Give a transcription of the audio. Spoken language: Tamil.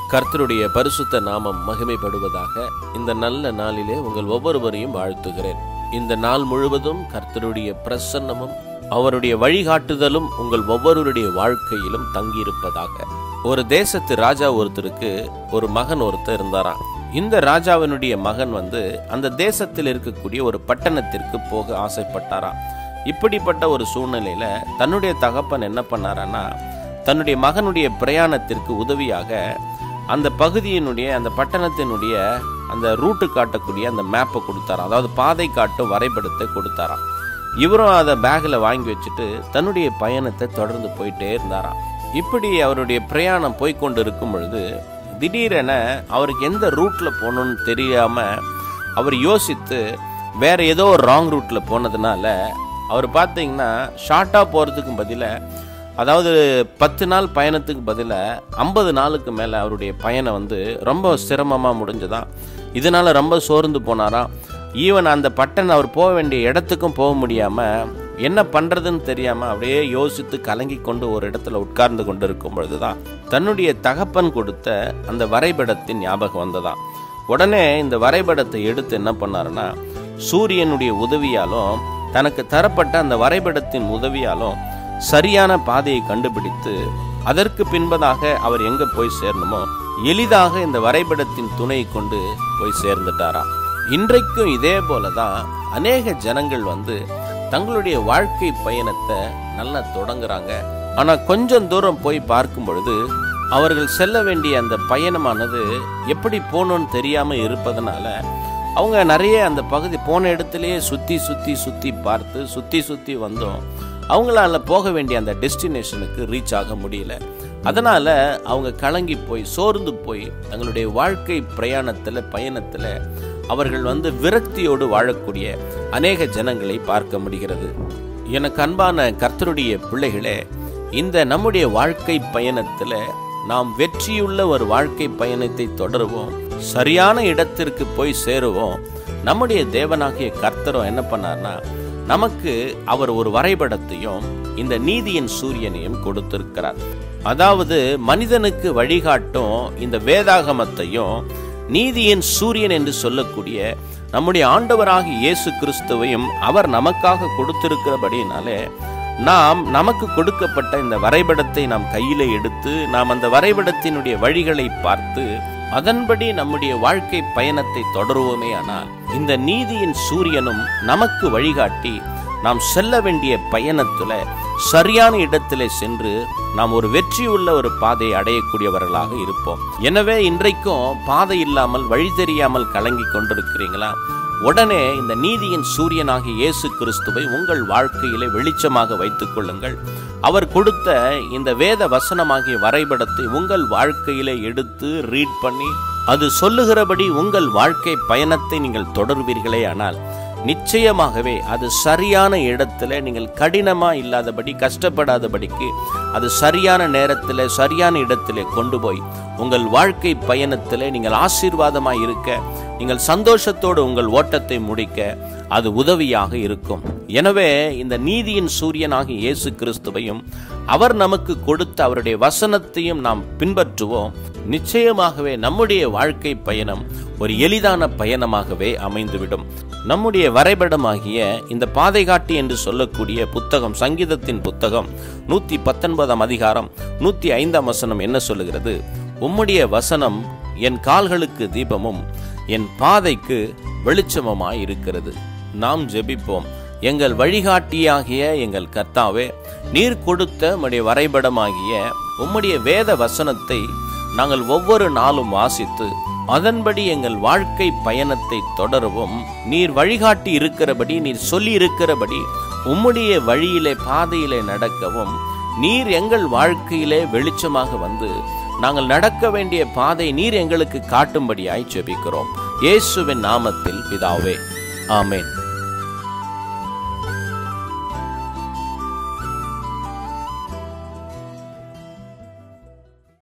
கர்த்தருடைய பரிசுத்த நாமம் மகிமைப்படுவதாக இந்த நல்ல நாளிலே உங்கள் ஒவ்வொருவரையும் வாழ்த்துகிறேன் இந்த நாள் முழுவதும் கர்த்தருடைய பிரசன்னமும் அவருடைய வழிகாட்டுதலும் உங்கள் ஒவ்வொருவருடைய வாழ்க்கையிலும் தங்கியிருப்பதாக ஒரு தேசத்து ராஜா ஒருத்தருக்கு ஒரு மகன் ஒருத்தர் இருந்தாராம் இந்த ராஜாவினுடைய மகன் வந்து அந்த தேசத்தில் இருக்கக்கூடிய ஒரு பட்டணத்திற்கு போக ஆசைப்பட்டாராம் இப்படிப்பட்ட ஒரு சூழ்நிலையில தன்னுடைய தகப்பன் என்ன பண்ணாரான்னா தன்னுடைய மகனுடைய பிரயாணத்திற்கு உதவியாக அந்த பகுதியினுடைய அந்த பட்டணத்தினுடைய அந்த ரூட்டு காட்டக்கூடிய அந்த மேப்பை கொடுத்தாராம் அதாவது பாதை காட்டும் வரைபடத்தை கொடுத்தாராம் இவரும் அதை பேக்கில் வாங்கி வச்சுட்டு தன்னுடைய பயணத்தை தொடர்ந்து போயிட்டே இருந்தாராம் இப்படி அவருடைய பிரயாணம் போய்க்கொண்டு இருக்கும் பொழுது திடீரென அவருக்கு எந்த ரூட்டில் போகணும்னு தெரியாம அவர் யோசித்து வேற ஏதோ ஒரு ராங் ரூட்டில் போனதுனால அவர் பார்த்தீங்கன்னா ஷார்ட்டாக போகிறதுக்கு பதிலாக அதாவது பத்து நாள் பயணத்துக்கு பதிலாக ஐம்பது நாளுக்கு மேலே அவருடைய பயணம் வந்து ரொம்ப சிரமமாக முடிஞ்சதான் இதனால ரொம்ப சோர்ந்து போனாராம் ஈவன் அந்த பட்டன் அவர் போக வேண்டிய இடத்துக்கும் போக முடியாமல் என்ன பண்ணுறதுன்னு தெரியாமல் அப்படியே யோசித்து கலங்கி கொண்டு ஒரு இடத்துல உட்கார்ந்து கொண்டு இருக்கும் பொழுதுதான் தன்னுடைய தகப்பன் கொடுத்த அந்த வரைபடத்தின் ஞாபகம் வந்ததாம் உடனே இந்த வரைபடத்தை எடுத்து என்ன பண்ணாருன்னா சூரியனுடைய உதவியாலும் தனக்கு தரப்பட்ட அந்த வரைபடத்தின் உதவியாலும் சரியான பாதையை கண்டுபிடித்து அதற்கு பின்பதாக அவர் எங்க போய் சேரணுமோ எளிதாக இந்த வரைபடத்தின் துணை கொண்டு போய் சேர்ந்துட்டாராம் இன்றைக்கும் இதே போலதான் அநேக ஜனங்கள் வந்து தங்களுடைய வாழ்க்கை பயணத்தை நல்லா தொடங்குறாங்க ஆனா கொஞ்சம் தூரம் போய் பார்க்கும் பொழுது அவர்கள் செல்ல வேண்டிய அந்த பயணமானது எப்படி போகணும்னு தெரியாம இருப்பதனால அவங்க நிறைய அந்த பகுதி போன இடத்துலயே சுத்தி சுத்தி சுத்தி பார்த்து சுத்தி சுத்தி வந்தோம் அவங்களால போக வேண்டிய அந்த டெஸ்டினேஷனுக்கு ரீச் ஆக முடியல அதனால அவங்க கலங்கி போய் சோர்ந்து போய் தங்களுடைய வாழ்க்கை பிரயாணத்துல பயணத்துல அவர்கள் வந்து விரக்தியோடு வாழக்கூடிய அநேக ஜனங்களை பார்க்க முடிகிறது எனக்கு அன்பான கர்த்தருடைய பிள்ளைகளே இந்த நம்முடைய வாழ்க்கை பயணத்துல நாம் வெற்றியுள்ள ஒரு வாழ்க்கை பயணத்தை தொடருவோம் சரியான இடத்திற்கு போய் சேருவோம் நம்முடைய தேவனாகிய கர்த்தரும் என்ன பண்ணார்னா நமக்கு அவர் ஒரு வரைபடத்தையும் இந்த நீதியின் சூரியனையும் கொடுத்திருக்கிறார் அதாவது மனிதனுக்கு வழிகாட்டும் இந்த வேதாகமத்தையும் நீதியின் சூரியன் என்று சொல்லக்கூடிய நம்முடைய ஆண்டவராகிய இயேசு கிறிஸ்துவையும் அவர் நமக்காக கொடுத்திருக்கிறபடினாலே நாம் நமக்கு கொடுக்கப்பட்ட இந்த வரைபடத்தை நாம் கையில எடுத்து நாம் அந்த வரைபடத்தினுடைய வழிகளை பார்த்து அதன்படி நம்முடைய வாழ்க்கை பயணத்தை தொடருவோமே ஆனால் இந்த நீதியின் சூரியனும் நமக்கு வழிகாட்டி நாம் செல்ல வேண்டிய பயணத்துல சரியான இடத்திலே சென்று நாம் ஒரு வெற்றியுள்ள ஒரு பாதையை அடையக்கூடியவர்களாக இருப்போம் எனவே இன்றைக்கும் பாதை இல்லாமல் வழி தெரியாமல் கலங்கி கொண்டிருக்கிறீங்களா உடனே இந்த நீதியின் சூரியனாகிய இயேசு கிறிஸ்துவை உங்கள் வாழ்க்கையிலே வெளிச்சமாக வைத்துக் கொள்ளுங்கள் அவர் கொடுத்த இந்த வேத வசனமாகிய வரைபடத்தை உங்கள் வாழ்க்கையிலே எடுத்து ரீட் பண்ணி அது சொல்லுகிறபடி உங்கள் வாழ்க்கை பயணத்தை நீங்கள் தொடர்வீர்களே ஆனால் நிச்சயமாகவே அது சரியான இடத்துல நீங்கள் கடினமா இல்லாதபடி கஷ்டப்படாதபடிக்கு அது சரியான நேரத்தில் சரியான இடத்திலே கொண்டு போய் உங்கள் வாழ்க்கை பயணத்தில் நீங்கள் ஆசீர்வாதமாய் இருக்க நீங்கள் சந்தோஷத்தோடு உங்கள் ஓட்டத்தை முடிக்க அது உதவியாக இருக்கும் எனவே இந்த நீதியின் சூரியனாகிய இயேசு கிறிஸ்துவையும் அவர் நமக்கு கொடுத்த அவருடைய வசனத்தையும் நாம் பின்பற்றுவோம் நிச்சயமாகவே நம்முடைய வாழ்க்கை பயணம் ஒரு எளிதான பயணமாகவே அமைந்துவிடும் நம்முடைய வரைபடமாகிய இந்த பாதைகாட்டி என்று சொல்லக்கூடிய புத்தகம் சங்கீதத்தின் புத்தகம் நூத்தி பத்தொன்பதாம் அதிகாரம் நூத்தி ஐந்தாம் வசனம் என்ன சொல்லுகிறது உம்முடைய வசனம் என் கால்களுக்கு தீபமும் என் பாதைக்கு வெளிச்சமமாய் இருக்கிறது நாம் ஜெபிப்போம் எங்கள் வழிகாட்டியாகிய எங்கள் கர்த்தாவே நீர் கொடுத்த உம்முடைய வரைபடமாகிய உம்முடைய வேத வசனத்தை நாங்கள் ஒவ்வொரு நாளும் வாசித்து அதன்படி எங்கள் வாழ்க்கை பயணத்தை தொடரவும் நீர் வழிகாட்டி இருக்கிறபடி நீர் சொல்லி இருக்கிறபடி உம்முடைய வழியிலே பாதையிலே நடக்கவும் நீர் எங்கள் வாழ்க்கையிலே வெளிச்சமாக வந்து நாங்கள் நடக்க வேண்டிய பாதை நீர் எங்களுக்கு காட்டும்படியாய் ஜெபிக்கிறோம் இயேசுவின் நாமத்தில் பிதாவே ஆமென்